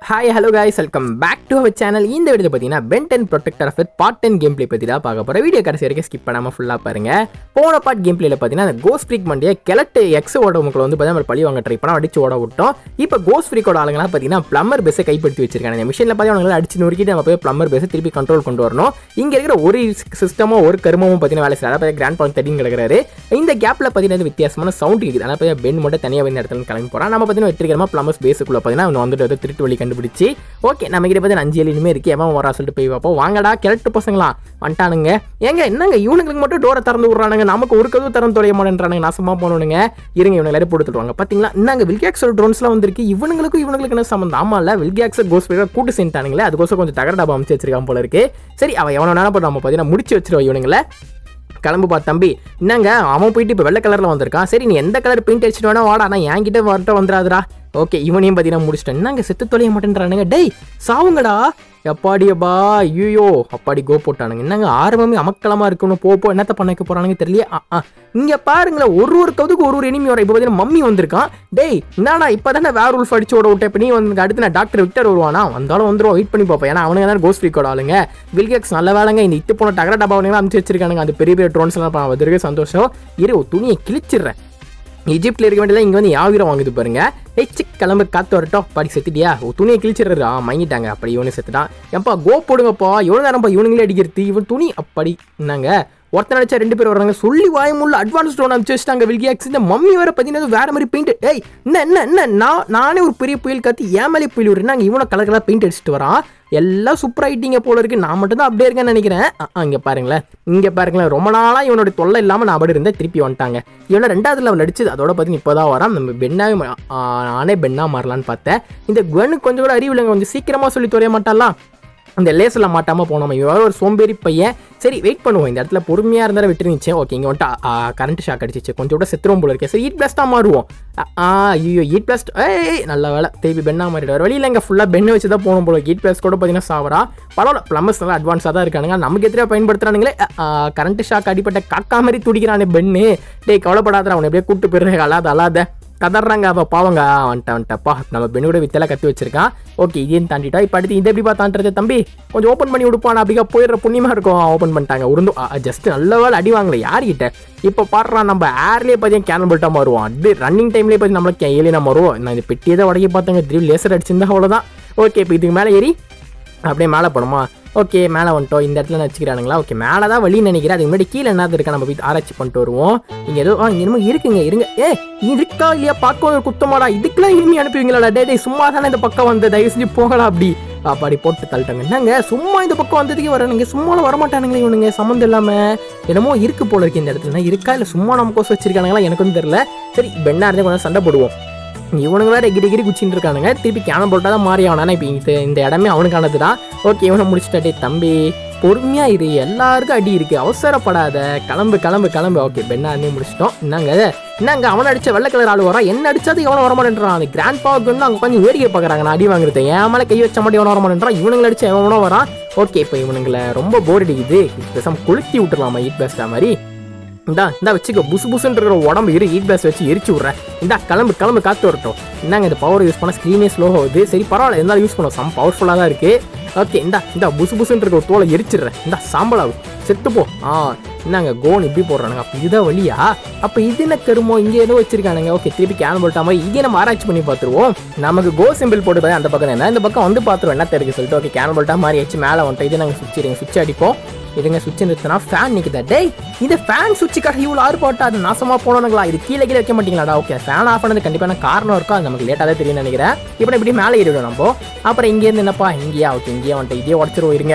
hi hello guys welcome back to our channel இந்த video பார்த்தீங்கன்னா Ben ten protector of part ten game play பற்றி தான் பார்க்க போகிறோம் வீடியோ கடைசி வரைக்கும் ஸ்கிப் பண்ணாமல் ஃபுல்லாக பாருங்க போன பார்ட் கேம் பிளேல பார்த்தீங்கன்னா அந்த கோஸ் ஃப்ரீக் மண்டியை கிழட்டு எக்ஸ் ஓடவங்களை வந்து பார்த்தீங்கன்னா நம்ம பழி வாங்க ட்ரை பண்ணோம் அடிச்சு ஓட விட்டோம் இப்போ கோஸ் ஃப்ரீக்கோட ஆளுங்களாம் பார்த்தீங்கன்னா ப்ளம்மர் பேஸை கைப்படுத்தி வச்சிருக்காங்க இந்த மிஷினில் பார்த்து அவங்களை அடிச்சு நொறுக்கிட்டு நம்ம போய் ப்ளம்மர் பேஸை திருப்பி கண்ட்ரோல் கொண்டு வரணும் இங்கே இருக்கிற ஒரு சிஸ்டமோ ஒரு கருமமும் பார்த்தீங்கன்னா வேலை செய்யல அதாவது கிராண்ட் பால் தட்டின்னு கிடக்கிறாரு இந்த கேப்பில் பார்த்தீங்கன்னா வித்தியாசமான சவுண்ட் இருக்குது ஆனால் பார்த்தீங்கன்னா பென் மட்டும் தனியாக வந்து இடத்துல கிளம்பி போகிறான் நம்ம பார்த்தீங்கன்னா வெற்றிகரமாக ப்ளம்மர்ஸ் பேஸுக்குள்ளே பார்த்தீங்கன்னா அவன் வந்துட்டு வந்து திருட்டு வழி கண்டுபிடிச்சி ஓகே நம்ம கிட்ட பார்த்து அஞ்சு ஏழு இனிமே இருக்கு எவன் வரா சொல்லிட்டு போய் பார்ப்போம் வாங்கடா கிழட்டு பசங்களா வந்துட்டானுங்க ஏங்க என்னங்க இவனுங்களுக்கு மட்டும் டோரை திறந்து விட்றானுங்க நமக்கு ஒரு கதவு திறந்து தொலைய மாட்டேன்றானுங்க நாசமா போனவனுங்க இருங்க இவனை எல்லாரும் போட்டுருவாங்க பார்த்தீங்களா என்னங்க வில்கேக்ஸோட ட்ரோன்ஸ்லாம் வந்திருக்கு இவனுங்களுக்கும் இவனுங்களுக்கு என்ன சம்மந்தம் ஆமா இல்ல வில்கேக்ஸை கோஸ் கூட்டு சேர்ந்துட்டானுங்களே அதுக்கோசம் கொஞ்சம் தகர டப்பா அமைச்சு வச்சிருக்கான் போல இருக்கு சரி அவன் எவனோ வேணா போட்டு நம்ம பார்த்தீங்கன்னா முடிச்சு வச்சிருவோம் இவனுங்களை கிளம்புப்பா தம்பி என்னங்க அவன் போயிட்டு இப்போ வெள்ளை கலரில் வந்திருக்கான் சரி நீ எந்த கலர் பெயிண்ட் அடிச்சிட்டு வேணா வாடா நான் என்கிட்ட வரட்ட வந்துடாதுடா ஓகே இவனையும் பார்த்தீங்கன்னா முடிச்சிட்டேன் என்னங்க செத்து தொலைய மாட்டேன்றானுங்க டேய் சாவுங்கடா எப்பாடியப்பா ஐயோ அப்பாடி கோ போட்டானுங்க என்னங்க ஆரம்பமே அமக்கலமா இருக்கணும் போ போ என்னத்த பண்ண வைக்க போறானுங்க தெரியல இங்க பாருங்களேன் ஒரு ஒரு கவுதுக்கு ஒரு ஒரு எனிமி வர இப்போ பார்த்தீங்கன்னா மம்மி வந்திருக்கான் டேய் என்னடா இப்போ தானே வேற உல்ஃப் அடிச்சு ஓட விட்டேன் இப்போ நீ வந்து அடுத்து நான் டாக்டர் விக்டர் வருவானா வந்தாலும் வந்துடும் வெயிட் பண்ணி பார்ப்போம் ஏன்னா அவனுங்க தான் கோஸ்ட் ஃப்ரீக்கோட ஆளுங்க வில்கேக்ஸ் நல்ல வேலைங்க இந்த இத்து போன டகர டப்பாவனுங்க அனுப்பிச்சு வச்சிருக்கானுங்க அந்த பெரிய பெரிய ட்ரோன்ஸ் எல்லாம் நான் வந்திருக்கு சந்தோஷம் இரு ஒரு துணியை கிழிச்சிடுறேன் எஜிப்டில் இருக்க வேண்டியதான் இங்கே வந்து யாவிரம் வாங்குது பாருங்க ஏய் சிக் கிளம்பு காத்து வரட்டும் பாடி செத்துட்டியா ஓ துணியை கிழிச்சிடுறாரு ஆ மங்கிட்டாங்க அப்படி இவனு செத்துட்டான் ஏப்பா கோ போடுங்கப்பா எவ்வளோ நேரம்ப்பா இவனுங்களே அடிக்கிறது இவன் துணி அப்படி என்னங்க ஒருத்தன் அடிச்சா ரெண்டு பேர் வர்றாங்க சொல்லி வாயமுள்ள அட்வான்ஸ் ட்ரோன் அனுப்பிச்சு வச்சுட்டாங்க வில்கியாக்ஸ் இந்த மம்மி வேற பார்த்தீங்கன்னா வேற மாதிரி பெயிண்ட் ஏய் என்ன என்ன என்ன நான் நானே ஒரு பெரிய புயல் கத்தி ஏன் மேலே புயல் விடுறேன் நாங்கள் இவனை கலர் கலர் பெயிண்ட் அடிச்சுட்டு வரான் எல்லாம் சூப்பர் ஆயிட்டீங்க போல இருக்கு நான் மட்டும் தான் அப்படியே இருக்கேன்னு நினைக்கிறேன் இங்கே பாருங்களேன் இங்கே பாருங்களேன் ரொம்ப நாளாக இவனோட தொல்லை இல்லாமல் நான் அப்படி இருந்தேன் திருப்பி வந்துட்டாங்க இவனை ரெண்டாவது லெவல் அடிச்சது அதோட பார்த்தீங்கன்னா இப்போ தான் வரான் நம்ம பெண்ணாவே நானே பெண்ணாக மாறலான்னு பார்த்தேன் இந்த குவனுக்கு கொஞ்சம் கூட அறிவு இல்லைங்க கொஞ்சம் சீக்கிரமாக சொல்லி தொலைய மாட்டாலாம் அந்த லேஸில் மாட்டாமல் போனோம் இவன் ஒரு சோம்பேறி பையன் சரி வெயிட் பண்ணுவோம் இந்த இடத்துல பொறுமையாக இருந்தாலும் விட்டுருந்துச்சு ஓகே இங்கே வந்துட்டு கரண்ட் ஷாக் அடிச்சிச்சு கொஞ்சம் கூட செத்துருவோம் போல இருக்கே சரி ஈட் பிளாஸ்ட்டாக மாறுவோம் ஆ ஐயோ ஈட் பிளாஸ்ட் ஏய் நல்ல வேலை திருப்பி பெண்ணா மாறிடுவார் வழியில் இங்கே ஃபுல்லாக பெண்ணை வச்சு தான் போகணும் போல ஈட் பிளாஸ்ட் கூட பார்த்தீங்கன்னா சாவரா பரவாயில்ல ப்ளம்பர்ஸ் நல்லா அட்வான்ஸாக தான் இருக்கானுங்க நமக்கு எதிராக பயன்படுத்துறானுங்களே கரண்ட் ஷாக் அடிப்பட்ட காக்கா மாதிரி துடிக்கிறானே பெண்ணு டேய் கவலைப்படாத அவனை எப்படியே கூப்பிட்டு போயிடுறேன் அல்லாத அல்லாத கதறாங்க அவ பாவங்க வந்துட்ட வந்துட்டப்பா நம்ம பெண்ணோட வித்தல கத்தி வச்சிருக்கான் ஓகே இதையும் தாண்டிட்டா இப்போ அடுத்து இதை எப்படி பார்த்தான்றது தம்பி கொஞ்சம் ஓப்பன் பண்ணி விடுப்பான் அப்படிக்கா போயிடுற புண்ணியமா இருக்கும் ஓப்பன் பண்ணிட்டாங்க உருந்தும் ஜஸ்ட் நல்ல வேலை அடி வாங்கல யார்கிட்ட இப்போ பாடுறான் நம்ம ஏர்லேயே பார்த்தீங்கன்னா கேனல் பல்ட்டா மாறுவோம் அது ரன்னிங் டைம்லேயே பார்த்து நம்மளுக்கு ஏலினா மாறுவோம் நான் இந்த பெட்டியை தான் உடக்கி பார்த்தேங்க திரும்பி லேசர் அடிச்சிருந்தா அவ்வளோதான் ஓகே இப்போ இதுக்கு மேலே ஏறி அப்படியே மேலே போனோமா ஓகே மேலே வந்துட்டோம் இந்த இடத்துல வச்சுக்கிறானுங்களா ஓகே மேலே தான் வழின்னு நினைக்கிறேன் அதுக்கு முன்னாடி கீழே என்ன இருக்கா நம்ம போய் ஆராய்ச்சி பண்ணிட்டு வருவோம் இங்கே ஏதோ ஆ இங்கே என்னமோ இருக்குங்க இருங்க ஏ இருக்கா இல்லையா பார்க்க ஒரு குத்தமாடா இதுக்கெல்லாம் இனிமே அனுப்புவீங்களா டே டே சும்மா தானே இந்த பக்கம் வந்து தயவு செஞ்சு போகலாம் அப்படி அப்படி போட்டு தள்ளிட்டாங்க என்னங்க சும்மா இந்த பக்கம் வந்ததுக்கே வரானுங்க சும்மாலாம் வரமாட்டானுங்களே இவனுங்க சம்மந்தம் இல்லாமல் என்னமோ இருக்கு போல இருக்கு இந்த இடத்துல இருக்கா இல்லை சும்மா நம்ம கோசம் வச்சிருக்கானுங்களா எனக்கு வந்து தெரியல சரி பெண்ணா இருந்தால் கொஞ்சம் சண்டை போடுவோம் இவனுங்க வேற எகிரி எகிரி குச்சின்னு இருக்கானுங்க திருப்பி கேனம் போட்டா தான் மாறி ஆனா இப்போ இந்த இந்த இடமே அவனுக்கானது தான் ஓகே இவனை முடிச்சுட்டாட்டே தம்பி பொறுமையா இரு எல்லாருக்கும் அடி இருக்கு அவசரப்படாத கிளம்பு கிளம்பு கிளம்பு ஓகே பெண்ணா இருந்தே முடிச்சிட்டோம் என்னங்க என்னங்க அவனை அடிச்ச வெள்ளை கலர் ஆள் வரான் என்ன அடிச்சது எவனும் வர மாட்டேன்றான் அந்த கிராண்ட் பாவுக்கு வந்து அங்கே கொஞ்சம் வேடிக்கை பார்க்குறாங்க நான் அடி வாங்குறது என் மேலே கை வச்ச மட்டும் எவனும் வர மாட்டேன்றான் இவனுங்களை அடிச்ச எவனோ வரான் ஓகே இப்போ இவனுங்களை ரொம்ப போர் அடிக்குது பேசாம கொளுத்தி விட்டுலாமா ஈட் பேஸ்டா மாதிரி இந்தா இந்தா வச்சுக்கோ புசு புசுன்னு இருக்கிற உடம்பு இரு ஹீட் பேஸ் வச்சு எரிச்சு விட்றேன் இந்தா கிளம்பு கிளம்பு காத்து வரட்டும் என்னங்க இந்த பவர் யூஸ் பண்ணால் ஸ்க்ரீனே ஸ்லோ ஆகுது சரி பரவாயில்ல இருந்தாலும் யூஸ் பண்ணுவோம் சம் பவர்ஃபுல்லாக தான் இருக்குது ஓகே இந்தா இந்தா புசு புசுன்னு இருக்கிற தோலை எரிச்சிடுறேன் இந்தா சாம்பலாவு செத்து போ ஆ என்னங்க கோன் இப்படி போடுறானுங்க அப்போ இதுதான் வழியா அப்போ இது என்ன கருமோ இங்கே ஏதோ வச்சிருக்கானுங்க ஓகே திருப்பி கேன் போட்டா மாதிரி இதே நம்ம ஆராய்ச்சி பண்ணி பார்த்துருவோம் நமக்கு கோ சிம்பிள் போட்டு பாரு அந்த பக்கம் என்ன இந்த பக்கம் வந்து பார்த்துருவோம் என்ன தெரியுது சொல்லிட்டு ஓகே கேன் போட்டா மாதிரி ஆச்சு மேலே வந்துட்டு இது நாங்கள் சுவிட்ச் இருங்க சுவிட்ச் அடிப்போம் இதுங்க சுவிட்ச் நிறுத்தினா ஃபேன் நிற்குதா டேய் இந்த ஃபேன் சுவிட்சுக்காக இவ்வளோ ஆறுபாட்டா அது நாசமாக போனவங்களா இது கீழே கீழே வைக்க மாட்டீங்களாடா ஓகே ஃபேன் ஆஃப் பண்ணது கண்டிப்பான காரணம் இருக்கும் அது நமக்கு லேட்டாக தான் தெரியும் நினைக்கிறேன் இப்போ இப்படி மேலே ஏறிவிடும் நம்ம அப்புறம் இங்கேருந்து என்னப்பா இங்கேயா ஓகே இங்கேயே வந்துட்டு இதே உடச்சிருவோம் இருங்க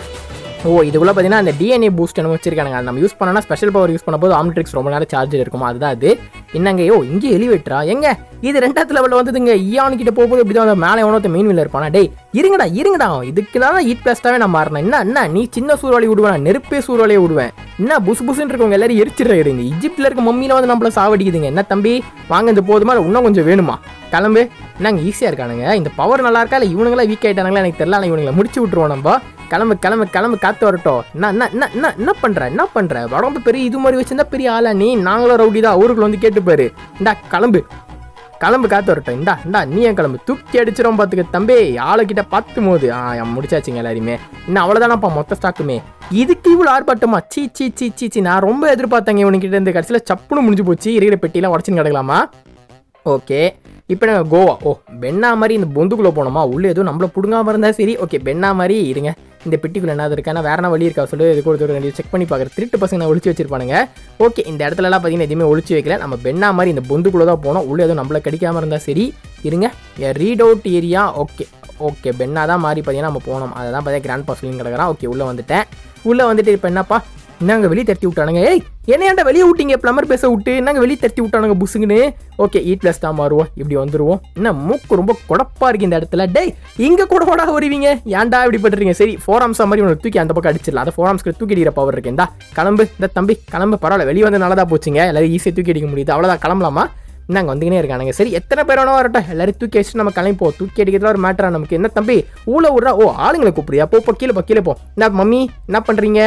ஓ இதுக்குள்ள பார்த்தீங்கன்னா அந்த டிஎன்ஏ பூஸ்ட் என்ன வச்சிருக்காங்க அது நம்ம யூஸ் பண்ணனா ஸ்பெஷல் பவர் யூஸ் பண்ணும்போது ஆம்ட்ரிக்ஸ் ரொம்ப நேரம் சார்ஜ் இருக்குமா அதுதான் அது என்னங்க யோ இங்கே எலிவேட்டரா எங்க இது ரெண்டாவது லெவலில் வந்ததுங்க ஈயான் கிட்ட போகும்போது இப்படி தான் மேலே எவனோ மெயின் வீல இருப்பானா டேய் இருங்கடா இருங்கடா இதுக்கு தான் ஈட் பிளாஸ்டாவே நான் மாறினேன் என்ன என்ன நீ சின்ன சூறாவளி விடுவேன் நெருப்பே சூறாவளியை விடுவேன் என்ன புசு புசுன்னு இருக்கவங்க எல்லாரும் எரிச்சிடுற இருங்க இஜிப்டில் இருக்க மம்மியில வந்து நம்மள சாவடிக்குதுங்க என்ன தம்பி வாங்க இந்த போதுமா இல்லை இன்னும் கொஞ்சம் வேணுமா கிளம்பு என்னங்க ஈஸியாக இருக்கானுங்க இந்த பவர் நல்லா இருக்கா இல்லை இவனுங்களா வீக் ஆயிட்டானுங்களா எனக்கு தெரியல ஆனால் இவனுங்களை முடிச்சு விட்டுருவோம் நம்ம கிளம்பு கிளம்பு கிளம்பு காத்து வரட்டும் என்ன என்ன என்ன என்ன என்ன பண்ற என்ன பண்ற உடம்பு பெரிய இது மாதிரி வச்சிருந்தா பெரிய ஆளா நீ நாங்களும் ரவுடி தான் ஊருக்குள்ள வந்து கேட்டு பாரு இந்தா கிளம்பு கிளம்பு காத்து வரட்டும் இந்தா இந்தா நீ ஏன் கிளம்பு தூக்கி அடிச்சிரும் பார்த்துக்க தம்பி ஆளுக்கிட்ட பத்து போது ஆ என் முடிச்சாச்சுங்க எல்லாருமே இன்னும் அவ்வளோதானப்பா மொத்த ஸ்டாக்குமே இதுக்கு இவ்வளோ ஆர்ப்பாட்டமா சீ சீ சீ சீ சீ நான் ரொம்ப எதிர்பார்த்தேங்க இவனுக்கிட்ட இருந்து கடைசியில் சப்புன்னு முடிஞ்சு போச்சு இருக்கிற பெட்டியெல்லாம் உடச்சின்னு கிடக்கலாமா ஓகே இப்போ நாங்கள் கோவா ஓ பெண்ணா மாதிரி இந்த பொந்துக்குள்ளே போனோமா உள்ளே எதுவும் நம்மள பிடுங்காம இருந்தால் சரி ஓகே பெண்ணா மாதிரி இருங்க இந்த பெட்டிக்குள்ள என்ன இருக்கானா வேற என்ன வழி இருக்கா சொல்லி இது கூட ரெண்டு செக் பண்ணி பார்க்குற திருட்டு பசங்க நான் ஒளிச்சு வச்சிருப்பானுங்க ஓகே இந்த இடத்துலலாம் பார்த்தீங்கன்னா எதுவுமே ஒளிச்சு வைக்கல நம்ம பெண்ணா மாதிரி இந்த பொந்துக்குள்ளே தான் போனோம் உள்ளே எதுவும் நம்மள கடிக்காமல் இருந்தால் சரி இருங்க read out area okay okay பெண்ணா தான் மாறி பார்த்தீங்கன்னா நம்ம போனோம் அதை தான் பார்த்தீங்கன்னா கிராண்ட் பாஸ்லின்னு கிடக்குறான் ஓகே உள்ளே வந்துட்டேன் உள்ளே வந்துட்டு இப்போ என்னப்பா என்னங்க வெளியே தட்டி விட்டானுங்க ஏய் என்னையாண்டா வெளியே விட்டீங்க ப்ளம்பர் பேச விட்டு என்னங்க வெளியே தட்டி விட்டானுங்க புசுங்கன்னு ஓகே ஈ ப்ளஸ் தான் மாறுவோம் இப்படி வந்துருவோம் என்ன மூக்கு ரொம்ப குழப்பா இருக்கு இந்த இடத்துல டேய் இங்க கூட கூட வருவீங்க ஏன்டா இப்படி பண்றீங்க சரி ஃபோர் ஆம்ஸா மாதிரி உனக்கு தூக்கி அந்த பக்கம் அடிச்சிடலாம் அந்த ஃபோர் ஆம்ஸ்க்கு தூக்கி அடிக்கிற பவர் இருக்கு இந்தா கிளம்பு இந்த தம்பி கிளம்பு பரவாயில்ல வெளியே வந்து நல்லதா போச்சுங்க எல்லாரும் ஈஸியாக தூக்கி அடிக்க முடியுது அவ்வளோதான் கிளம்பலாமா நாங்கள் வந்துக்கினே இருக்கானுங்க சரி எத்தனை பேர் வேணா வரட்டும் எல்லாரும் தூக்கி வச்சுட்டு நம்ம கிளம்பிப்போம் தூக்கி அடிக்கிறதுல ஒரு மேட்டரா நமக்கு என்ன தம்பி ஊழ விட்றா ஓ ஆளுங்களை கூப்பிடுறியா போ போ கீழே போ கீழே போ என்ன மம்மி என்ன பண்ணுறீங்க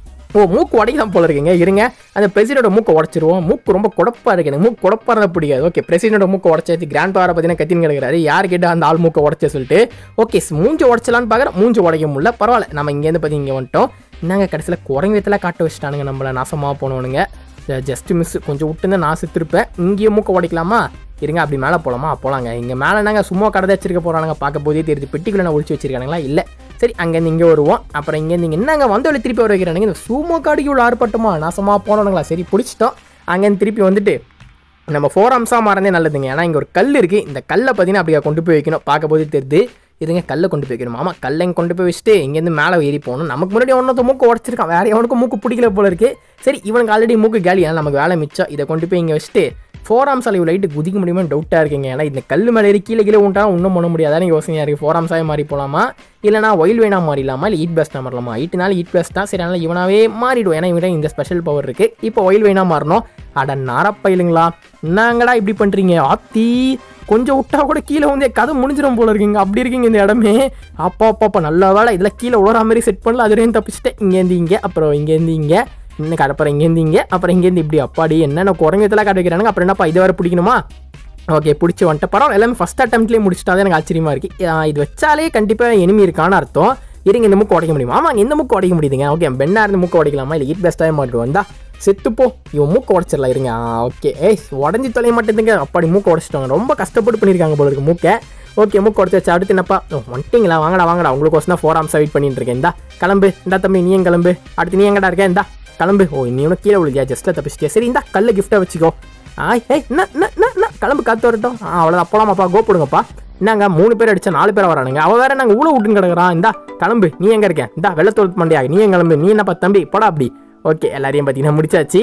ஓ மூக்கு உடைக்கலாம் போல இருக்கீங்க இருங்க அந்த பிரசிடோட மூக்கை உடச்சிருவோம் மூக்கு ரொம்ப குழப்பா இருக்கு எனக்கு மூக்கு குழப்பா இருந்தா பிடிக்காது ஓகே பிரசிடோட மூக்கை உடச்சாச்சு கிராண்ட் பாரை பார்த்தீங்கன்னா கத்தின்னு கிடக்குறாரு யார் கேட்டா அந்த ஆள் மூக்கை உடச்ச சொல்லிட்டு ஓகே மூஞ்சி உடச்சலான்னு பார்க்குறேன் மூஞ்சி உடைக்க முடியல பரவாயில்ல நம்ம இங்கேருந்து பார்த்தி இங்கே வந்துட்டோம் என்னங்க கடைசியில் குரங்கத்தில் காட்ட வச்சுட்டானுங்க நம்மளை நாசமாக போனவனுங்க ஜஸ்ட் மிஸ் கொஞ்சம் விட்டுருந்து நான் செத்துருப்பேன் இங்கேயே மூக்கை உடைக்கலாமா இருங்க அப்படி மேலே போகலாமா போகலாங்க இங்கே மேலே நாங்கள் சும்மா கடை வச்சிருக்க போகிறானுங்க பார்க்க போதே தெரியுது பெட்டிக்குள்ளே நான் ஒழிச்சு வச்சிருக்கானுங்களா இல்லை சரி அங்கேருந்து இங்கே வருவோம் அப்புறம் இங்கேருந்து இங்கே என்னங்க வந்த வழி திருப்பி வர வைக்கிறானுங்க இந்த சும்மா காடிக்கு உள்ள ஆர்ப்பாட்டமா நாசமாக போனவனுங்களா சரி பிடிச்சிட்டோம் அங்கேருந்து திருப்பி வந்துட்டு நம்ம ஃபோர் அம்சா மாறதே நல்லதுங்க ஏன்னா இங்கே ஒரு கல் இருக்குது இந்த கல்லை பார்த்தீங்கன்னா அப்படியே கொண்டு போய் வைக்கணும் பார்க்க போதே தெரியுது இதுங்க கல்லை கொண்டு போய் வைக்கணும் ஆமாம் கல்லை இங்க கொண்டு போய் வச்சுட்டு இங்கேருந்து மேலே ஏறி போகணும் நமக்கு முன்னாடி ஒன்றத்தை மூக்கு உடச்சிருக்கான் வேற எவனுக்கும் மூக்கு பிடிக்கல போல இருக்கு சரி இவனுக்கு ஆல்ரெடி மூக்கு காலி ஏன்னா நமக்கு வேலை மிச்சம் இதை கொண்டு போய் இங்கே வச்சுட்டு ஃபோர் ஆம்ஸ் அளவு லைட்டு குதிக்க முடியுமா டவுட்டாக இருக்குங்க ஏன்னா இந்த கல் மேலே ஏறி கீழே கீழே உண்டா ஒன்றும் பண்ண முடியாதான்னு யோசனையாக இருக்குது ஃபோர் ஆம்ஸாவே மாறி போகலாமா இல்லைனா ஒயில் வேணா மாறிடலாமா இல்லை ஈட் பெஸ்ட்டாக மாறலாமா ஈட்டுனால ஈட் பெஸ்ட் தான் சரி அதனால் இவனாவே மாறிடுவோம் ஏன்னா இவன் இந்த ஸ்பெஷல் பவர் இருக்குது இப்போ ஒயில் வேணா மாறணும் அட நாரப்பயிலுங்களா என்னங்கடா இப்படி பண்ணுறீங்க ஆத்தி கொஞ்சம் விட்டா கூட கீழே வந்து கதை முடிஞ்சிடும் போல இருக்குங்க அப்படி இருக்கீங்க இந்த இடமே அப்பா அப்பா அப்பா நல்ல வேலை இதில் கீழே உழற மாதிரி செட் பண்ணல அதுலேயும் தப்பிச்சிட்டேன் இங்கேருந்து இங்கே அப்புறம் இங்கேருந்து இங்கே இன்னும் கடப்புறம் இங்கேருந்து இங்கே அப்புறம் இங்கேருந்து இப்படி அப்பாடி என்னென்ன குரங்கத்தெல்லாம் காட்ட வைக்கிறானுங்க அப்புறம் என்னப்பா இதை வேறு பிடிக்கணுமா ஓகே பிடிச்சி வந்துட்டு பரவாயில்ல எல்லாமே ஃபஸ்ட் அட்டம்ப்ட்லேயே முடிச்சிட்டா தான் எனக்கு ஆச்சரியமா இருக்கு ஆஹ் இது வச்சாலே கண்டிப்பாக எனிமி இருக்கான்னு அர்த்தம் இருங்க இந்த மூக்கு உடைக்க முடியுமா ஆமாங்க இந்த மூக்கு உடைக்க முடியுதுங்க ஓகே பெண்ணா இருந்து மூக்கு உடைக்கலாமா இல்லை ஈட் பெஸ்ட்டாக மாட்டு வந்தா செத்துப்போ இவன் மூக்கு உடச்சிடலாம் இருங்க ஓகே ஏய் உடஞ்சி தொலைய மாட்டேங்குங்க அப்படி மூக்கு உடச்சிட்டாங்க ரொம்ப கஷ்டப்பட்டு பண்ணியிருக்காங்க போல இருக்கு மூக்கை ஓகே மூக்கு உடச்சி வச்சு அடுத்து என்னப்பா ஓ, வந்துட்டீங்களா வாங்கடா வாங்கடா உங்களுக்கு தான் ஃபோர் ஆம்ஸாக வெயிட் பண்ணிட்டு இருக்கேன் இந்தா கிளம்பு இந்தா தம்பி நீ ஏன் கிளம்பு அடுத்து நீ எங்கடா இருக்க இந்தா கிளம்பு ஓ நீ ஒன்றும் கீழே விழுதியா ஜஸ்ட்டில் தப்பிச்சிட்டியா சரி இந்தா கல்ல கிஃப்ட்டாக வச்சுக்கோ ஆ ஏய் என்ன என்ன என்ன, என்ன கிளம்பு காத்து வரட்டும் ஆ அவ்வளோதான் போலாமாப்பா கோப்பிடுங்கப்பா என்னங்க மூணு பேர் அடிச்சா நாலு பேர் வரானுங்க அவ வேற நாங்கள் ஊழ விட்டுன்னு கிடக்குறான் இந்தா கிளம்பு நீ எங்க இருக்க இந்தா வெள்ளத்தோல் மண்டியா நீ எங்க கிளம்பு நீ என்னப்பா தம்பி போடா அப்படி ஓகே எல்லாரையும் பார்த்தீங்கன்னா முடிச்சாச்சு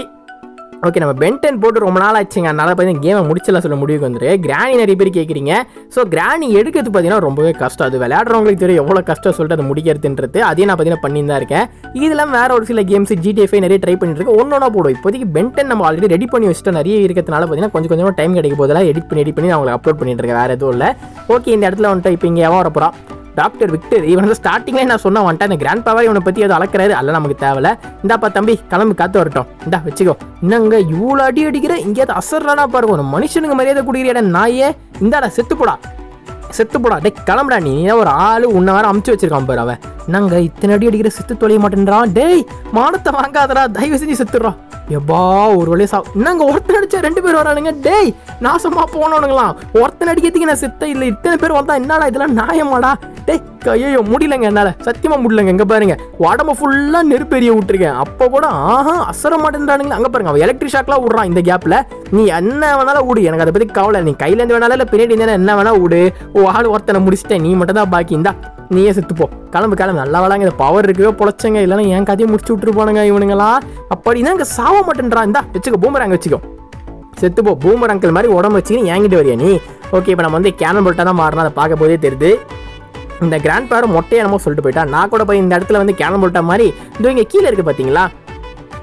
ஓகே நம்ம பென்டன் போட்டு ரொம்ப நாள் ஆச்சுங்க அதனால பார்த்தீங்கன்னா கேமை முடிச்சலாம் சொல்ல முடிவுக்கு வந்துரு கிராணி நிறைய பேர் கேட்குறீங்க ஸோ கிராணி எடுக்கிறது பார்த்தீங்கன்னா ரொம்பவே கஷ்டம் அது விளையாடுறவங்களுக்கு தெரியும் எவ்வளோ கஷ்டம் சொல்லிட்டு அதை முடிக்கிறதுன்றது அதையும் நான் பார்த்தீங்கன்னா பண்ணி தான் இருக்கேன் இதெல்லாம் வேற ஒரு சில கேம்ஸ் ஜிடிஎஃப்ஐ நிறைய ட்ரை பண்ணிட்டு இருக்கேன் ஒன்றா போடும் இப்போதைக்கு பென்டன் நம்ம ஆல்ரெடி ரெடி பண்ணி வச்சுட்டு நிறைய இருக்கிறதுனால பார்த்தீங்கன்னா கொஞ்சம் கொஞ்சமாக டைம் கிடைக்கும் போதெல்லாம் எடிட் பண்ணி எடிட் பண்ணி நான் உங்களுக்கு அப்லோட் பண்ணிட்டு இருக்கேன் வேற எதுவும் இல்லை ஓகே இந்த இடத்துல வந்துட்டு இப்போ இங்கே எவன் வரப்போறான் டாக்டர் விக்டர் இவன் வந்து ஸ்டார்டிங்லேயே நான் சொன்ன வந்துட்டேன் இந்த கிராண்ட் பாவர் இவனை பற்றி எதுவும் அளக்குறாரு அல்ல நமக்கு தேவையில்ல இந்தாப்பா தம்பி கிளம்பி காத்து வரட்டும் இந்தா வச்சுக்கோ என்னங்க இவ்வளோ அடி அடிக்கிற இங்கேயாவது அசர்றானா பாருங்க ஒரு மனுஷனுக்கு மரியாதை கொடுக்குறியாடா நாயே இந்தாடா செத்து போடா செத்து போடா டே கிளம்புடா நீ நீ ஒரு ஆளு உன்னை வேற அமுச்சு வச்சிருக்கான் பாரு அவன் நாங்க இத்தனை அடி அடிக்கிற செத்து தொலைய மாட்டேன்றான் டேய் மானத்தை வாங்காதடா தயவு செஞ்சு செத்துடுறான் எப்பா ஒரு வழியா சா என்னங்க ஒருத்தன் அடிச்சா ரெண்டு பேர் வரானுங்க டேய் நாசமா போனவனுங்களாம் ஒருத்தன் அடிக்கிறதுக்கு நான் செத்த இல்ல இத்தனை பேர் வந்தா என்னடா இதெல்லாம் நியாயமாடா டேய் ஐயோ முடியலங்க என்னால சத்தியமா முடியலங்க எங்க பாருங்க உடம்பு ஃபுல்லா நெருப்பெரிய விட்டுருக்கேன் அப்போ கூட ஆஹா அசர மாட்டேன்றானுங்க அங்க பாருங்க அவன் எலக்ட்ரிக் ஷாக்லாம் விடுறான் இந்த கேப்ல நீ என்ன வேணாலும் விடு எனக்கு அதை பத்தி கவலை நீ கையில இருந்து வேணாலும் இல்ல பின்னாடி இருந்தாலும் என்ன வேணா விடு ஓ ஆள் ஒருத்தனை முடிச்சிட்டேன் நீ மட்டும் தான் பாக்கி இந்தா நீயே செத்து போ கிளம்பு கிளம்பு நல்லா வேளாங்க இந்த பவர் இருக்கவே பொழைச்சங்க இல்லைன்னா என் கதையை முடிச்சு விட்டுரு போனுங்க இவனுங்களா அப்படின்னா இங்க சாவ மாட்டேன்றா இந்தா வச்சுக்கோ பூமராங்க வச்சுக்கோ செத்து போ பூமர் அங்கிள் மாதிரி உடம்பு வச்சுக்கின்னு என்கிட்ட வரியா நீ ஓகே இப்போ நம்ம வந்து கேனன் போல்ட்டா தான் மாறினா அதை பார்க்க போதே தெரியுது இந்த கிராண்ட் பேர் மொட்டையை என்னமோ சொல்லிட்டு போயிட்டா நான் கூட போய் இந்த இடத்துல வந்து கேனன் போல்ட்டா மாதிரி இதோ இங்கே கீழே இருக்கு பார்த்தீங்களா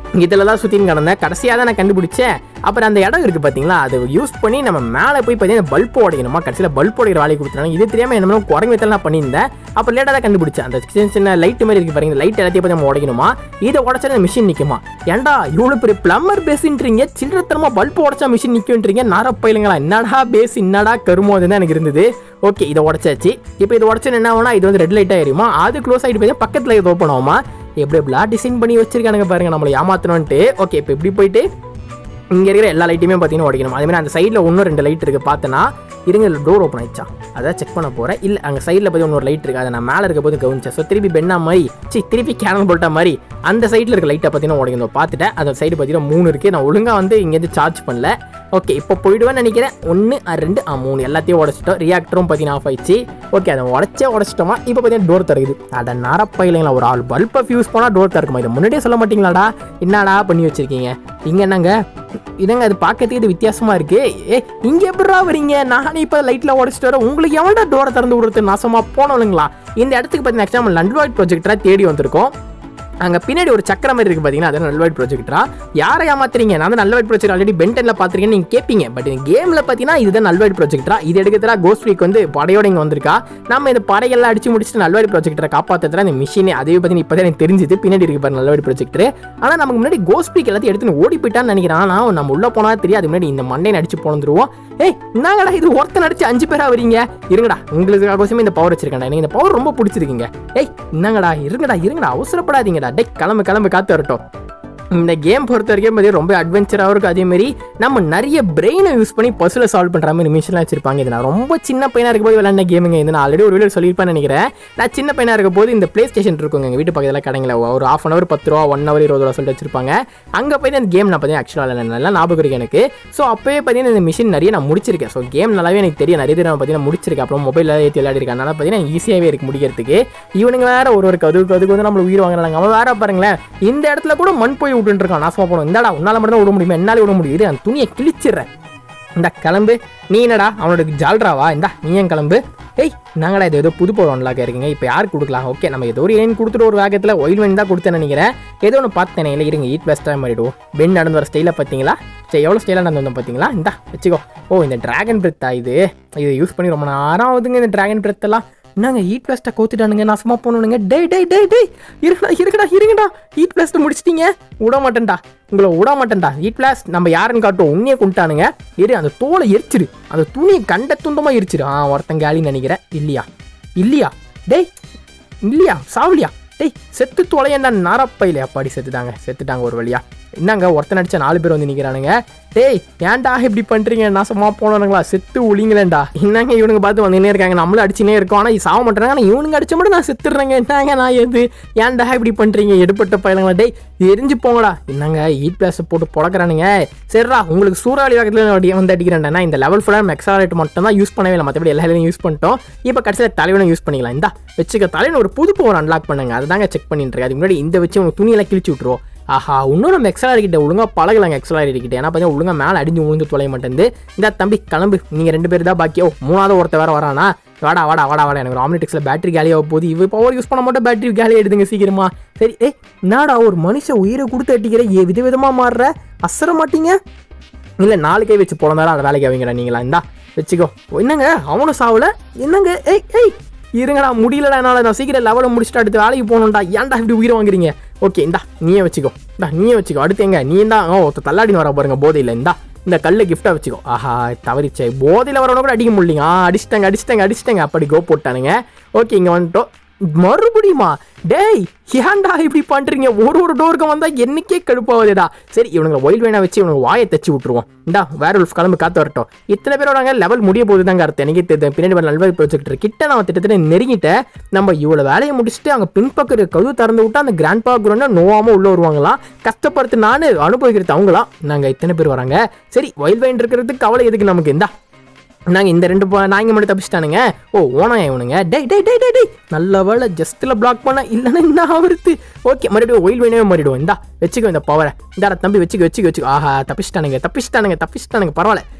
இதில் தான் சுற்றின்னு கிடந்தேன் கடைசியாக தான் நான் கண்டுபிடிச்சேன் அப்புறம் அந்த இடம் இருக்குது பார்த்தீங்களா அதை யூஸ் பண்ணி நம்ம மேலே போய் பார்த்தீங்கன்னா பல்ப் உடைக்கணுமா கடைசியில் பல்ப் உடைக்கிற வேலையை கொடுத்துட்டாங்க இது தெரியாமல் என்ன குரங்கு வித்தல் நான் பண்ணியிருந்தேன் அப்போ லேட்டாக தான் கண்டுபிடிச்சேன் அந்த சின்ன சின்ன லைட் மாதிரி இருக்குது பாருங்க லைட் எல்லாத்தையும் பார்த்து நம்ம உடைக்கணுமா இதை உடச்சா அந்த மிஷின் நிற்குமா ஏன்டா இவ்வளோ பெரிய பிளம்பர் பேசுன்றீங்க சில்லறத்தனமாக பல்ப் உடச்சா மிஷின் நிற்குன்றீங்க நரப்பயிலுங்களா என்னடா பேஸ் என்னடா கருமோ அதுதான் எனக்கு இருந்தது ஓகே இதை உடச்சாச்சு இப்போ இதை உடச்சு என்ன ஆகும்னா இது வந்து ரெட் லைட்டாக எரியுமா அது க்ளோஸ் ஆகிட்டு போய் பக்கத்தில் இது ஓப்பன் ஆகுமா எப்படி எப்படிலாம் டிசைன் பண்ணி வச்சிருக்கானுங்க பாருங்க நம்மளை ஏமாத்தணும்ட்டு ஓகே இப்போ இப்படி போயிட்டு இங்கே இருக்கிற எல்லா லைட்டையுமே பார்த்தீங்கன்னா உடைக்கணும் அதே மாதிரி அந்த சைடில் இன்னும் ரெண்டு லைட் இருக்குது பார்த்தனா இருங்க டோர் ஓப்பன் ஆயிடுச்சா அதான் செக் பண்ண போகிறேன் இல்லை அங்கே சைடில் பார்த்து இன்னொரு லைட் இருக்குது அதை நான் மேலே இருக்க போது கவனிச்சேன் ஸோ திருப்பி பெண்ணா மாதிரி சி திருப்பி கேனல் போட்ட மாதிரி அந்த சைடில் இருக்க லைட்டை பார்த்தீங்கன்னா உடைக்கணும் பார்த்துட்டேன் அந்த சைடு பார்த்தீங்கன்னா மூணு இருக்குது நான் ஒழுங்காக வந்து இங்கேருந்து சார்ஜ் பண்ணல ஓகே இப்போ போயிடுவேன்னு நினைக்கிறேன் ஒன்று ரெண்டு ஆ மூணு எல்லாத்தையும் உடச்சிட்டோம் ரியாக்டரும் பார்த்தீங்கன்னா ஆஃப் ஆயிடுச்சு ஓகே அதை உடச்சே உடச்சிட்டோமா இப்போ பார்த்தீங்கன்னா டோர் திறக்குது அட நரப்ப இல்லைங்களா ஒரு ஆள் பல்பை ஃபியூஸ் பண்ணால் டோர் திறக்குமா இதை முன்னாடியே சொல்ல மாட்டீங்களாடா என்னடா பண்ணி வச்சிருக்கீங்க இங்கே என்னங்க இதங்க அது பார்க்கறதுக்கு இது வித்தியாசமா இருக்கு ஏ இங்க எப்படா வரீங்க நானே இப்போ லைட்ல உடச்சிட்டு வரேன் உங்களுக்கு எவன்டா டோரை திறந்து விடுறது நாசமா போனவனுங்களா இந்த இடத்துக்கு பார்த்தீங்கன்னா நம்ம லண்ட்வாய்ட் ப்ராஜெக்டரா தேடி வந்திருக்கோம் அங்கே பின்னாடி ஒரு சக்கரம் மாதிரி இருக்குது பார்த்தீங்கன்னா அது நல்லவைட் ப்ராஜெக்டரா யாரை ஏமாத்துறீங்க நான் வந்து நல்லவைட் ப்ராஜெக்ட் ஆல்ரெடி பென்டனில் பார்த்துருக்கேன்னு நீங்கள் கேட்பீங்க பட் இந்த கேமில் பார்த்தீங்கன்னா இதுதான் நல்லவைட் ப்ராஜெக்டரா இது எடுக்கிறதா கோஸ்ட் வீக் வந்து படையோட இங்கே வந்திருக்கா நம்ம இந்த படையெல்லாம் அடிச்சு முடிச்சுட்டு நல்லவைட் ப்ராஜெக்டரை காப்பாற்றுறதுல இந்த மிஷினே அதே பார்த்தீங்கன்னா இப்போ எனக்கு தெரிஞ்சுது பின்னாடி இருக்கு பாரு நல்லவைட் ப்ராஜெக்டர் ஆனால் நமக்கு முன்னாடி கோஸ்ட் வீக் எல்லாத்தையும் எடுத்து ஓடி போயிட்டான்னு நினைக்கிறேன் ஆனால் நம்ம உள்ள போனா தெரியாது முன்னாடி இந்த மண்டையை அடிச்சு போந்துருவோம் ஏய் என்னங்கடா இது ஒருத்தன் அடிச்சு அஞ்சு பேரா வரீங்க இருங்கடா உங்களுக்கு அவசியமே இந்த பவர் வச்சிருக்கேன்டா எனக்கு இந்த பவர் ரொம்ப பிடிச்சிருக்கீங்க ஏய் என்னங்கடா இருங்கடா இருங்கடா அவசரப்படாதீங்கடா டே கிளம்பு கிளம்பு காத்து வரட்டும் இந்த கேம் பொறுத்த வரைக்கும் பார்த்தீங்கன்னா ரொம்ப அட்வென்ச்சராகவும் இருக்கும் அதேமாரி நம்ம நிறைய பிரெயினை யூஸ் பண்ணி பஸ்ஸில் சால்வ் பண்ணுற மாதிரி மிஷின்லாம் வச்சிருப்பாங்க இது நான் ரொம்ப சின்ன பையனாக இருக்க போது விளையாண்ட கேமுங்க இது நான் ஆல்ரெடி ஒரு வீடியோ சொல்லியிருப்பேன்னு நினைக்கிறேன் நான் சின்ன பையனாக இருக்க போது இந்த ப்ளே ஸ்டேஷன் இருக்குங்க எங்கள் வீட்டு பக்கத்தில் கடைங்கள ஒரு ஆஃப் அன் அவர் பத்து ரூபா ஒன் ஹவர் இருபது ரூபா சொல்லிட்டு வச்சிருப்பாங்க அங்கே போய் அந்த கேம் நான் பார்த்தீங்கன்னா ஆக்சுவலாக நல்லா ஞாபகம் இருக்கு எனக்கு ஸோ அப்போயே பார்த்தீங்கன்னா இந்த மிஷின் நிறைய நான் முடிச்சிருக்கேன் ஸோ கேம் நல்லாவே எனக்கு தெரியும் நிறைய பேர் நான் பார்த்தீங்கன்னா முடிச்சிருக்கேன் அப்புறம் மொபைலில் ஏற்றி விளையாடிருக்கேன் அதனால பார்த்தீங்கன்னா ஈஸியாகவே இருக்கு முடிக்கிறதுக்கு இவனுங்க வேற ஒரு ஒரு கதுக்கு அதுக்கு வந்து நம்மள உயிர் வாங்குறாங்க அவன் வேற பாருங்களேன் இந்த இடத்துல கூட மண் போய் விட்டுருக்கான் நாசமா போகணும் இந்தாடா உன்னால மட்டும் தான் விட முடியுமா என்னால விட முடியுது அந்த துணியை கிழிச்சிடுறேன் இந்த கிளம்பு நீ என்னடா அவனோட ஜால்ராவா இந்தா நீ ஏன் கிளம்பு ஏய் நாங்கடா இது ஏதோ புது பவர் ஒன்லாக இருக்கீங்க இப்போ யார் கொடுக்கலாம் ஓகே நம்ம ஏதோ ஒரு ஏன் கொடுத்துட்டு ஒரு வேகத்தில் ஒயில் வேன் தான் கொடுத்தேன்னு நினைக்கிறேன் ஏதோ ஒன்று பார்த்தேனே இல்லை இருங்க ஈட் வெஸ்ட்டாக மாறிடுவோம் பெண் நடந்து வர ஸ்டைலில் பார்த்தீங்களா சரி எவ்வளோ ஸ்டைலாக நடந்து வந்தோம் பார்த்தீங்களா இந்தா வச்சுக்கோ ஓ இந்த டிராகன் பிரெத்தா இது இதை யூஸ் பண்ணி ரொம்ப நேரம் ஆகுதுங்க இந்த டிராகன் பிரெத்தெல்லாம் என்னங்க ஹீட் பிளாஸ்ட்டை கோத்துட்டானுங்க நாசமா போகணுங்க டேய் டேய் டேய் டேய் இருங்கடா இருங்கடா இருங்கடா ஹீட் பிளாஸ்ட்டை முடிச்சிட்டீங்க விட மாட்டேன்டா உங்களை விட மாட்டேன்டா ஹீட் பிளாஸ்ட் நம்ம யாருன்னு காட்டுவோம் உன்னையே கொண்டுட்டானுங்க இரு அந்த தோலை எரிச்சிரு அந்த துணியை கண்ட துண்டமாக எரிச்சிரு ஆ ஒருத்தன் காலின்னு நினைக்கிறேன் இல்லையா இல்லையா டேய் இல்லையா சாவலியா டேய் செத்து தொலையண்டா நாரப்பையில அப்பாடி செத்துட்டாங்க செத்துட்டாங்க ஒரு வழியா என்னங்க ஒருத்தன் அடிச்ச நாலு பேர் வந்து நிற்கிறானுங்க டேய் ஏன்டா இப்படி பண்ணுறீங்க நாசமா போனானுங்களா செத்து ஒளிங்களேன்டா என்னங்க இவனுங்க பார்த்து வந்துனே இருக்காங்க நம்மளும் அடிச்சுனே இருக்கோம் ஆனால் சாவ மாட்டேறாங்க ஆனால் இவனுங்க அடிச்ச மட்டும் நான் செத்துடுறேங்க என்னங்க நான் எது ஏன்டா இப்படி பண்ணுறீங்க எடுப்பட்ட பயிலங்களா டேய் எரிஞ்சு போங்கடா என்னங்க ஈட் பிளாஸ் போட்டு புடக்கிறானுங்க சரிடா உங்களுக்கு சூறாவளி வேகத்தில் வந்து அடிக்கிறேன்டா இந்த லெவல் ஃபுல்லாக மெக்ஸாலேட் மட்டும் தான் யூஸ் பண்ணவே இல்லை மற்றபடி எல்லா இதையும் யூஸ் பண்ணிட்டோம் இப்போ கடைசியில் தலைவனை யூஸ் பண்ணிக்கலாம் இந்தா வச்சுக்க தலைவன் ஒரு புது பவர் அன்லாக் பண்ணுங்க அதுதாங்க செக் பண்ணிட்டு இருக்கு அதுக்கு முன்னாடி இந்த வச்சு உனக்கு துணியெல்லாம் கிழிச்சு விட்ருவோம் ஆஹா இன்னும் நம்ம எக்ஸலாரி கிட்ட ஒழுங்காக பழகலாங்க எக்ஸலாரி கிட்ட ஏன்னா பார்த்தீங்கன்னா ஒழுங்காக மேலே அடிஞ்சு விழுந்து தொலைய மாட்டேங்குது இந்த தம்பி கிளம்பு நீங்கள் ரெண்டு பேர் தான் பாக்கியோ மூணாவது ஒருத்த வேற வரானா வாடா வாடா வாடா வாடா எனக்கு ஆம்னிடிக்ஸில் பேட்டரி காலியாக போகுது இவ பவர் யூஸ் பண்ண மாட்டோம் பேட்டரி காலி எடுதுங்க சீக்கிரமா சரி ஏய் என்னடா ஒரு மனுஷன் உயிரை கொடுத்து அட்டிக்கிற ஏ வித விதமாக மாறுற அசர மாட்டீங்க இல்லை நாலு கை வச்சு போனதால அந்த வேலைக்கு அவங்கடா நீங்களா இந்தா வச்சுக்கோ என்னங்க அவனும் சாவல என்னங்க ஏய் ஏய் இருங்கடா முடியலடா என்னால் நான் சீக்கிரம் லெவலை முடிச்சுட்டு அடுத்து வேலைக்கு போகணும்டா ஏன்டா இப்படி உயிரை வாங்குறீங்க ஓகே இந்தா நீயே வச்சுக்கோ இந்தா நீயே வச்சுக்கோ அடுத்து எங்க நீ தான் ஓ ஒருத்தன் தள்ளாடின்னு வர பாருங்க போதையில் இந்தா இந்த கல்லை கிஃப்டாக வச்சுக்கோ ஆஹா தவறிச்சே போதையில் வரவன கூட அடிக்க முடியலைங்க ஆ அடிச்சிட்டாங்க அடிச்சிட்டாங்க அடிச்சிட்டாங்க அப்படி கோ போட்டானுங்க ஓகே இங்கே வந்துட்டோம் மறுபடியுமா டேய் ஏன்டா இப்படி பண்றீங்க ஒரு ஒரு டோருக்கு வந்தா என்னைக்கே கடுப்பாகுதுடா சரி இவனுங்க ஒயில் வேணா வச்சு இவனுக்கு வாயை தச்சு விட்டுருவோம் இந்தா வேற ஒரு கிளம்பு காத்து வரட்டும் இத்தனை பேரோட லெவல் முடிய போகுது தாங்க அர்த்தம் எனக்கு தெரியுது பின்னாடி ஒரு நல்வாய் ப்ராஜெக்ட் கிட்ட நான் திட்டத்தட்ட நெருங்கிட்டேன் நம்ம இவ்வளோ வேலையை முடிச்சுட்டு அங்கே பின்பக்கம் இருக்க கதவு திறந்து விட்டா அந்த கிராண்ட் பா குரோன்னா நோவாமல் உள்ள வருவாங்களாம் கஷ்டப்படுத்து நான் அனுபவிக்கிறது அவங்களாம் நாங்கள் இத்தனை பேர் வராங்க சரி ஒயில் வைன் இருக்கிறதுக்கு கவலை எதுக்கு நமக்கு இந்தா நாங்கள் இந்த ரெண்டு பா- நாய்ங்க மட்டும் தப்பிச்சிட்டானுங்க ஓ ஓனம் இவனுங்க டேய் டேய் டேய் டேய் டேய் நல்ல வேலை ஜஸ்ட்டில் பிளாக் பண்ண இல்லைன்னா என்ன ஆகுறது ஓகே மறுபடியும் ஒயில் வேணவே மாறிடுவோம் இந்தா வச்சுக்கோ இந்த பவரை இந்தாடா தம்பி வச்சுக்க வச்சுக்க வச்சுக்கோ ஆஹா தப்பிச்சிட்டானுங்க தப்பிச்சிட்டானுங்க தப்பிச்சிட்டானுங்க பரவாயில்ல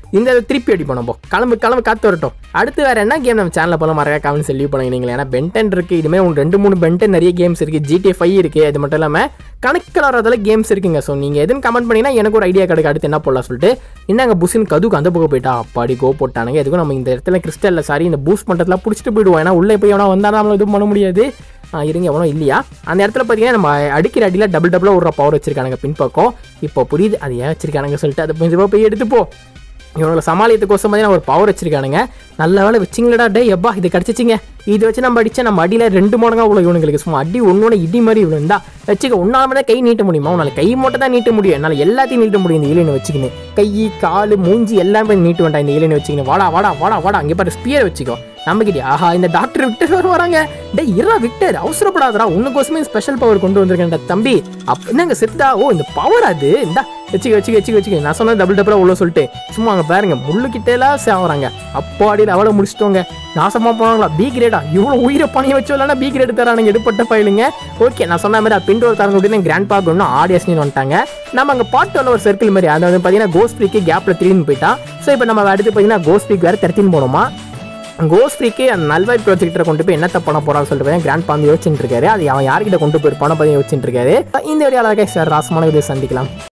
இந்த இதை திருப்பி அடிப்போம் நம்ம கிளம்பு கிளம்பு காத்து வரட்டும் அடுத்து வேறு என்ன கேம் நம்ம சேனலில் போல மறக்க கமெண்ட்ஸ் லீவ் பண்ணுங்க ஏன்னா பென்டன் இருக்குது இதுமாதிரி ஒரு ரெண்டு மூணு பென்டன் நிறைய கேம்ஸ் இருக்குது ஜிடி ஃபைவ் இருக்குது அது மட்டும் இல்லாமல் கணக்கில் வரதில் கேம்ஸ் இருக்குங்க ஸோ நீங்கள் எதுன்னு கமெண்ட் பண்ணிங்கன்னா எனக்கு ஒரு ஐடியா கிடைக்கும் அடுத்து என்ன போடலாம் சொல்லிட்டு என்னங்க புஷின் கதுக்கு அந்த பக்கம் போயிட்டா அப்பாடி கோ போட்டானுங்க எதுக்கும் நம்ம இந்த இடத்துல கிறிஸ்டலில் சாரி இந்த பூஸ்ட் பண்ணுறதுலாம் பிடிச்சிட்டு போயிடுவோம் ஏன்னா உள்ளே போய் எவனா வந்தால் நம்மள எதுவும் பண்ண முடியாது ஆ, இருங்க எவனோ இல்லையா அந்த இடத்துல பார்த்தீங்கன்னா நம்ம அடிக்கிற அடியில் டபுள் டபுளாக விட்ற பவர் வச்சிருக்கானுங்க பின்பக்கம் இப்போ புரியுது அது ஏன் வச்சிருக்கானுங்க சொல்லிட்டு அதை கொஞ்சம் போய் எடுத்துப்போ இவங்களை சமாளியத்துக்கோசம் பார்த்தீங்கன்னா ஒரு பவர் வச்சிருக்கானுங்க நல்ல வேலை வச்சிங்களடா டே எப்பா இது கிடச்சிச்சிங்க இது வச்சு நம்ம அடிச்சா நம்ம அடியில் ரெண்டு மடங்கா உள்ள இவனுங்களுக்கு சும்மா அடி ஒன்னோட இடி மாதிரி இவ்வளோ இருந்தா வச்சுக்க உன்னால மட்டும் கை நீட்ட முடியுமா உன்னால கை மட்டும் தான் நீட்ட முடியும் என்னால் எல்லாத்தையும் நீட்ட முடியும் இந்த இலையை வச்சுக்கின்னு கை கால் மூஞ்சி எல்லாமே நீட்டு வேண்டாம் இந்த இலையை வச்சுக்கின்னு வாடா வாடா வாடா வாடா அங்கே பாரு ஸ்பியர் வச்சுக்கோ நம்பிக்கிட்டே ஆஹா இந்த டாக்டர் விக்டர் வர வராங்க டேய் இருடா விக்டர் அவசரப்படாதடா உனக்கோசமே ஸ்பெஷல் பவர் கொண்டு வந்திருக்கேன்டா தம்பி அப் என்னங்க செத்தா ஓ இந்த பவர் அது இந்தா வச்சுக்க வச்சுக்க வச்சுக்க வச்சுக்க நான் சொன்னது டபுள் டபுளாக உள்ள சொல்லிட்டு சும்மா அங்கே பாருங்க முள்ளு கிட்டேலாம் சேவறாங்க அப்பாடி அவளை முடிச்சிட்டோங்க நாசமாக போனாங்களா பி கிரேடா இவ்வளோ உயிரை பணிய வச்சு இல்லைனா பி கிரேட் தரானுங்க எடுப்பட்ட ஃபைலுங்க ஓகே நான் சொன்ன மாதிரி பின்டோர் தரங்க அப்படின்னு கிராண்ட் பார்க் ஒன்றும் ஆடியஸ்னு வந்துட்டாங்க நம்ம அங்கே பாட்டில் ஒரு சர்க்கிள் மாதிரி அது வந்து பார்த்தீங்கன்னா கோஸ்ட் பீக்கு கேப்பில் திரும்பி போயிட்டான் ஸோ இப்போ நம்ம அடுத்து பார்த்தீங்கன்னா கோஸ்ட் பீக் வேறு திரட்டின்னு போனோமா கோஸ்ட்ரிக்கு அந்த நல்வாய் ப்ராஜெக்டரை கொண்டு போய் என்னத்த பண்ண போறான்னு சொல்லிட்டு போய் கிராண்ட் பாந்து யோசிச்சுட்டு இருக்காரு அது அவன் யார்கிட்ட கொண்டு போயிருப்பானோ பற்றி யோசிச்சுட்டு இருக்காரு இந்த வீடியோவில் சார் ராசமான வீடியோ சந்திக்கலாம்